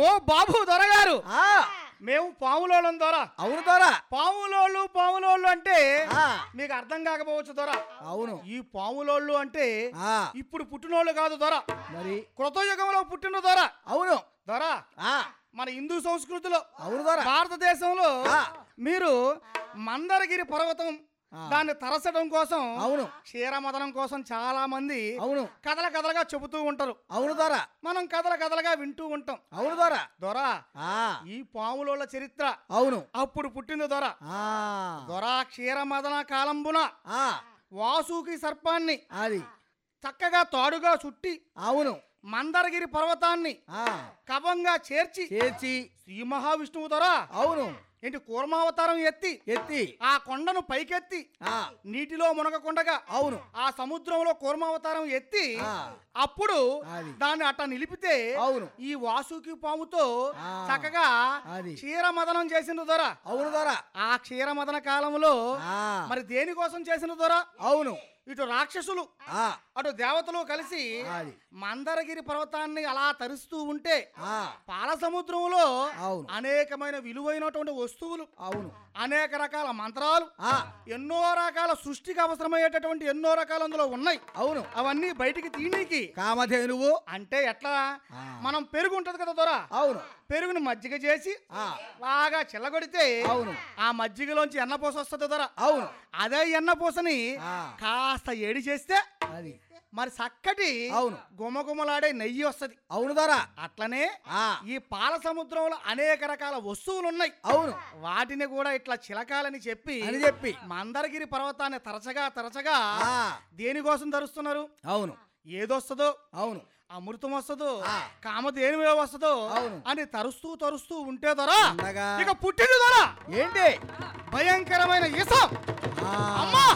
ఓ బాబు దొరగారు ఆ మేము పాములోళ్ళం దొర అవును దొర పాములోళ్ళు పాములోళ్ళు అంటే ఆ, మీకు అర్థం కాకపోవచ్చు దొర అవును ఈ పాములోళ్ళు అంటే ఆ ఇప్పుడు పుట్టినోళ్ళు కాదు దొర మరి కృతయుగంలో పుట్టిన దొర అవును దొర ఆ మన హిందూ సంస్కృతిలో అవును దొర భారతదేశంలో ఆ. మీరు మందరగిరి పర్వతం ఆ. దాన్ని తరచడం కోసం అవును క్షీరమదనం కోసం చాలా మంది అవును కథల కథలుగా చెబుతూ ఉంటారు అవును దొర మనం కథల కథలుగా వింటూ ఉంటాం అవును దొర దొర ఆ ఈ పాములోళ్ళ చరిత్ర అవును అప్పుడు పుట్టింది దొర ఆ దొర క్షీరమదన కాలంబున ఆ వాసుకి సర్పాన్ని అది చక్కగా తాడుగా చుట్టి అవును మందరగిరి పర్వతాన్ని ఆ కవంగా చేర్చి చేర్చి శ్రీ మహావిష్ణువు దొర అవును ఏంటి కూర్మావతారం ఎత్తి ఎత్తి ఆ కొండను పైకెత్తి ఆ నీటిలో మునగకుండగా అవును ఆ సముద్రంలో కూర్మావతారం ఎత్తి ఆ. అప్పుడు అది. దాన్ని అట్ట నిలిపితే అవును ఈ వాసుకి పాముతో ఆ. చక్కగా అది. క్షీరమదనం చేసిన దొర అవును దొర ఆ క్షీరమదన కాలంలో ఆ మరి దేనికోసం చేసిన దొర అవును ఇటు రాక్షసులు ఆ అటు దేవతలు కలిసి అది. మందరగిరి పర్వతాన్ని అలా తరుస్తూ ఉంటే ఆ పాల సముద్రంలో అవును అనేకమైన విలువైనటువంటి వస్తువులు అవును అనేక రకాల మంత్రాలు ఆ ఎన్నో రకాల సృష్టికి అవసరమయ్యేటటువంటి ఎన్నో రకాలు అందులో ఉన్నాయి అవును అవన్నీ బయటికి తీయనీకి కామధేనువు అంటే ఎట్లా ఆ. మనం పెరుగు ఉంటది కదా దొర అవును పెరుగుని మజ్జిగ చేసి ఆ బాగా చిల్లగొడితే అవును. ఆ మజ్జిగలోంచి ఎన్నపూస వస్తుంది దొర అవును అదే ఎన్నపూసని ఆ. కాస్త ఏడి చేస్తే అది మరి చక్కటి అవును. గుమగుమలాడే నెయ్యి వస్తది అవును దొర అట్లనే ఆ ఈ పాల సముద్రంలో అనేక రకాల వస్తువులు ఉన్నాయి అవును వాటిని కూడా ఇట్లా చిలకాలని చెప్పి అని చెప్పి మందరగిరి పర్వతాన్ని తరచగా తరచగా ఆ దేనికోసం ధరుస్తున్నారు అవును ఏదొస్తుందో అవును అమృతం వస్తుందో ఆ. కామధేనువే వస్తుందో అవును. అని తరుస్తూ తరుస్తూ ఉంటే దొరా ఉండగా ఇక పుట్టింది దొరా ఏంటి భయంకరమైన ఇసం ఆ అమ్మా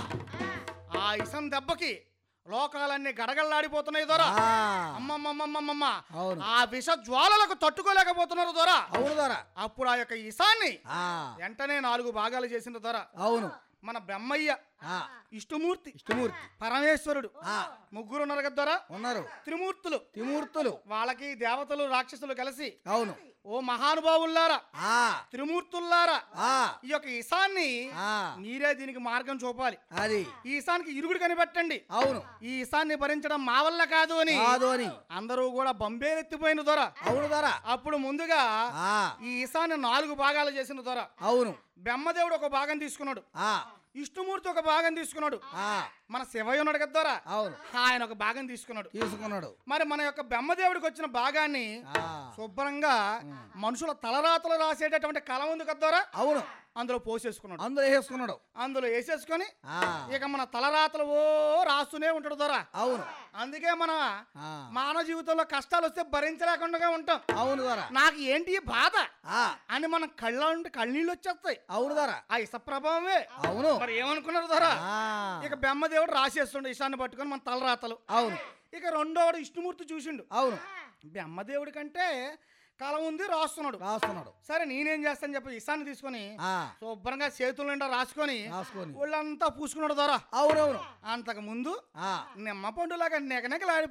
ఆ ఇసం దెబ్బకి లోకాలన్నీ గడగల్లాడిపోతున్నాయి దొరా ఆ. అమ్మమ్మమ్మమ్మమ్మ అవును ఆ విష జ్వాలలకు తట్టుకోలేకపోతున్నారు దొరా అవును దొర అప్పుడు ఆ యొక్క ఇసాన్ని ఆ వెంటనే నాలుగు భాగాలు చేసిన దొర అవును మన బ్రహ్మయ్య ఆ ఇష్టమూర్తి ఇష్టమూర్తి పరమేశ్వరుడు ఆ ముగ్గురు ఉన్నారు కదా దొరా ఉన్నారు త్రిమూర్తులు త్రిమూర్తులు వాళ్ళకి దేవతలు రాక్షసులు కలిసి అవును ఓ మహానుభావుల్లారా ఆ త్రిమూర్తుల్లారా ఆ ఈ యొక్క ఇసాన్ని ఆ మీరే దీనికి మార్గం చూపాలి అది ఈ ఇసానికి ఇరుగుడు కనిపెట్టండి అవును ఈ ఇసాన్ని భరించడం మా వల్ల కాదు అని కాదు అని అందరూ కూడా బంబేలెత్తిపోయిన దొర అవును దొర అప్పుడు ముందుగా ఆ ఈ ఇసాన్ని నాలుగు భాగాలు చేసిన దొర అవును బ్రహ్మదేవుడు ఒక భాగం తీసుకున్నాడు ఆ విష్ణుమూర్తి ఒక భాగం తీసుకున్నాడు ఆ మన శివయ్య ఉన్నాడు కదా దొర అవును ఆయన ఒక భాగం తీసుకున్నాడు తీసుకున్నాడు మరి మన యొక్క బ్రహ్మదేవుడికి వచ్చిన భాగాన్ని ఆ శుభ్రంగా మనుషుల తలరాతలు రాసేటటువంటి కలం ఉంది కదా దొర అవును అందులో పోసేసుకున్నాడు అందులో వేసుకున్నాడు అందులో వేసేసుకొని ఆ ఇక మన తలరాతలు ఓ రాస్తూనే ఉంటాడు దొర అవును అందుకే మన ఆ మానవ జీవితంలో కష్టాలు వస్తే భరించలేకుండా ఉంటాం అవును దొర నాకు ఏంటి ఈ బాధ ఆ అని మన కళ్ళ ఉంటే కళ్ళనీళ్ళు వచ్చేస్తాయి అవును దొర ఆ ఇస ప్రభావమే అవును మరి ఏమనుకున్నారు దొర ఆ ఇక బ్రహ్మదేవుడు రాసేస్తుండే ఇషాన్ని పట్టుకొని మన తలరాతలు అవును ఇక రెండోవాడు విష్ణుమూర్తి చూసిండు అవును బ్రహ్మదేవుడి కంటే కలం ఉంది రాస్తున్నాడు రాస్తున్నాడు సరే నేనేం చేస్తాను చెప్పి ఇషాన్ని తీసుకొని ఆ శుభ్రంగా చేతుల నిండా రాసుకొని రాసుకొని ఒళ్ళంతా పూసుకున్నాడు ద్వారా అవునవును అంతకు ముందు ఆ నిమ్మ పండులాగా నెగనెగలాడి